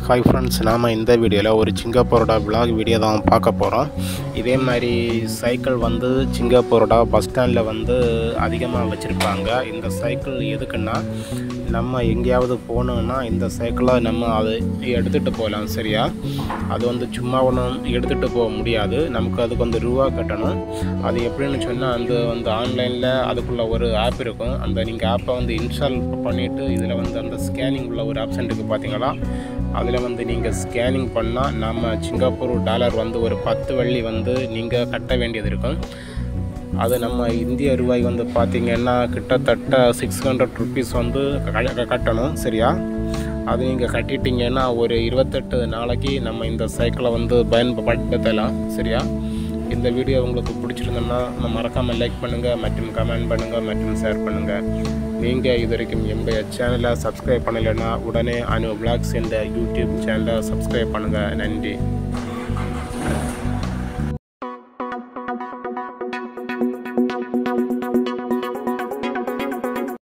hi friends நாம் இந்த வீடியோவில் ஒரு சிங்கப்பூரோட விலாக் வீடியோ தான் பார்க்க போகிறோம் இதே மாதிரி சைக்கிள் வந்து சிங்கப்பூரோட பஸ் ஸ்டாண்டில் வந்து அதிகமாக வச்சுருப்பாங்க இந்த சைக்கிள் எதுக்குன்னா நம்ம எங்கேயாவது போகணுன்னா இந்த சைக்கிளை நம்ம அதை எடுத்துகிட்டு போகலாம் சரியா அது வந்து சும்மா ஒன்றும் எடுத்துகிட்டு போக முடியாது நமக்கு அதுக்கு வந்து ரூபா கட்டணும் அது எப்படின்னு சொன்னால் அந்த வந்து ஆன்லைனில் அதுக்குள்ளே ஒரு ஆப் இருக்கும் அந்த நீங்கள் ஆப்பை வந்து இன்ஸ்டால் பண்ணிவிட்டு இதில் வந்து அந்த ஸ்கேனிங் உள்ள ஒரு ஆப்ஷன் இருக்குது பார்த்தீங்களா அதில் வந்து நீங்கள் ஸ்கேனிங் பண்ணால் நம்ம சிங்கப்பூர் டாலர் வந்து ஒரு பத்து வள்ளி வந்து நீங்கள் கட்ட வேண்டியது இருக்கும் அது நம்ம இந்திய ரூபாய் வந்து பார்த்திங்கன்னா கிட்டத்தட்ட சிக்ஸ் ஹண்ட்ரட் ருபீஸ் வந்து க- கட்டணும் சரியா அது நீங்கள் கட்டிட்டீங்கன்னா ஒரு இருபத்தெட்டு நாளைக்கு நம்ம இந்த சைக்கிளை வந்து பயன்படுத்தலாம் சரியா இந்த வீடியோ உங்களுக்கு பிடிச்சிருந்தோம்னா மறக்காமல் லைக் பண்ணுங்கள் மற்றும் கமெண்ட் பண்ணுங்கள் மற்றும் ஷேர் பண்ணுங்கள் நீங்கள் இது வரைக்கும் எங்களுடைய சேனலை சப்ஸ்கிரைப் பண்ணலைன்னா உடனே அனு பிளாக்ஸ் என்ற யூடியூப் சேனலை சப்ஸ்கிரைப் பண்ணுங்கள் நன்றி